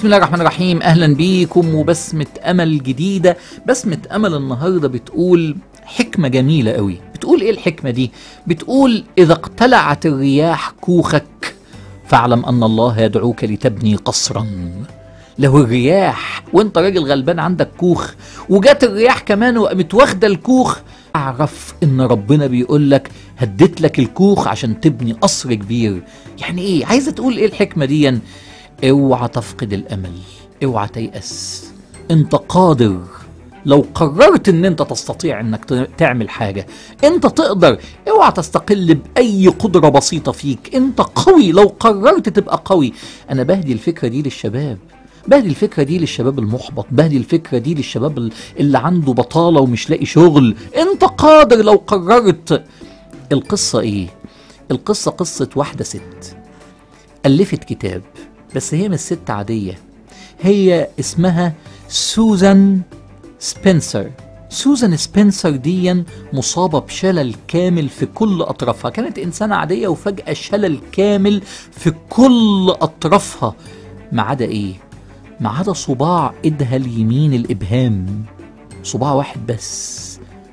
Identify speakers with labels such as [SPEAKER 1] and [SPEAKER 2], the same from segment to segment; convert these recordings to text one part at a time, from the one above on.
[SPEAKER 1] بسم الله الرحمن الرحيم اهلا بيكم وبسمة امل جديدة بسمة امل النهاردة بتقول حكمة جميلة قوي بتقول ايه الحكمة دي بتقول اذا اقتلعت الرياح كوخك فاعلم ان الله يدعوك لتبني قصرا لو الرياح وانت راجل غلبان عندك كوخ وجات الرياح كمان وقامت واخده الكوخ اعرف ان ربنا بيقول لك هديت لك الكوخ عشان تبني قصر كبير يعني ايه عايزه تقول ايه الحكمه دي اوعى تفقد الامل اوعى تيأس انت قادر لو قررت ان انت تستطيع انك ت- تعمل حاجه انت تقدر اوعى تستقل باي قدره بسيطه فيك انت قوي لو قررت تبقى قوي انا بهدي الفكره دي للشباب بهدي الفكره دي للشباب المحبط بهدي الفكره دي للشباب ال- اللي عنده بطاله ومش لاقي شغل انت قادر لو قررت القصه ايه القصه قصه واحده ست ألفت كتاب بس هي مش ست عادية هي اسمها سوزان سبنسر سوزان سبنسر دي مصابة بشلل كامل في كل أطرافها كانت إنسانة عادية وفجأة شلل كامل في كل أطرافها ما عدا إيه؟ ما عدا صباع إيدها اليمين الإبهام صباع واحد بس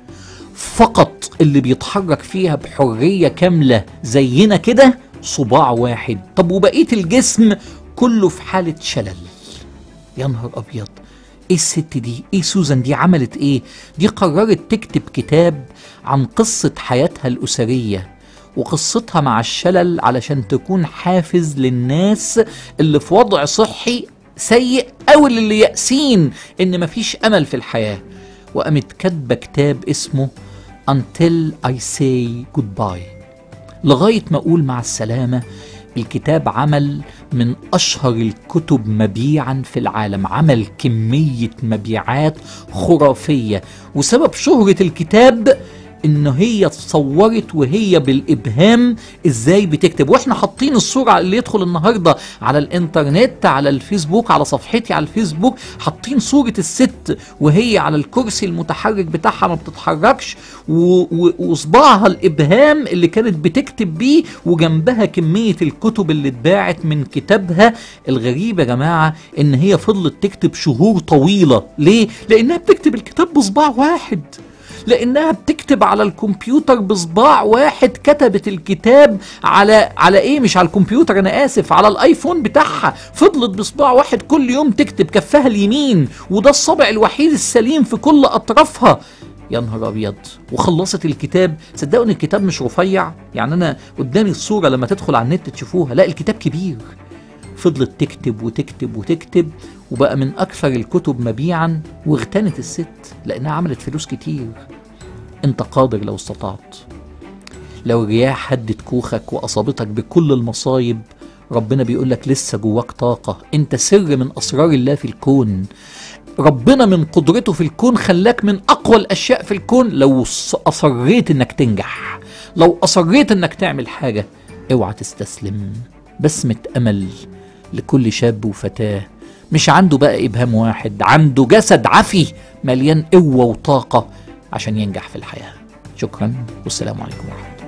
[SPEAKER 1] فقط اللي بيتحرك فيها بحرية كاملة زينا كده صباع واحد طب وبقية الجسم كله في حالة شلل يا نهار أبيض ايه الست دي ايه سوزان دي عملت ايه دي قررت تكتب كتاب عن قصة حياتها الأسرية وقصتها مع الشلل علشان تكون حافز للناس اللي في وضع صحي سيء أو اللي يأسين إن مفيش أمل في الحياة وقامت كاتبة كتاب اسمه Until I Say Goodbye لغاية ما أقول مع السلامة الكتاب عمل من أشهر الكتب مبيعا في العالم عمل كمية مبيعات خرافية وسبب شهرة الكتاب إن هي اتصورت وهي بالإبهام إزاي بتكتب وإحنا حاطين الصورة اللي يدخل النهاردة على الإنترنت على الفيسبوك على صفحتي على الفيسبوك حاطين صورة الست وهي على الكرسي المتحرك بتاعها ما بتتحركش و- و- وصباعها الإبهام اللي كانت بتكتب بيه وجنبها كمية الكتب اللي اتباعت من كتابها الغريب يا جماعة إن هي فضلت تكتب شهور طويلة ليه؟ لأنها بتكتب الكتاب بصباع واحد لانها بتكتب على الكمبيوتر بصباع واحد كتبت الكتاب على على ايه مش على الكمبيوتر انا اسف على الايفون بتاعها فضلت بصباع واحد كل يوم تكتب كفها اليمين وده الصبع الوحيد السليم في كل اطرافها يا نهار ابيض وخلصت الكتاب صدقوا ان الكتاب مش رفيع يعني انا قدامي الصوره لما تدخل على النت تشوفوها لا الكتاب كبير فضلت تكتب وتكتب وتكتب وبقى من أكثر الكتب مبيعا واغتنت الست لأنها عملت فلوس كتير أنت قادر لو استطعت لو الرياح هدت كوخك وأصابتك بكل المصايب ربنا بيقول لك لسه جواك طاقة أنت سر من أسرار الله في الكون ربنا من قدرته في الكون خلاك من أقوى الأشياء في الكون لو ص- أصريت إنك تنجح لو أصريت إنك تعمل حاجة اوعى تستسلم بسمة أمل لكل شاب وفتاة مش عنده بقى إبهام واحد عنده جسد عفي مليان قوة وطاقة عشان ينجح في الحياة شكرا والسلام عليكم ورحمة الله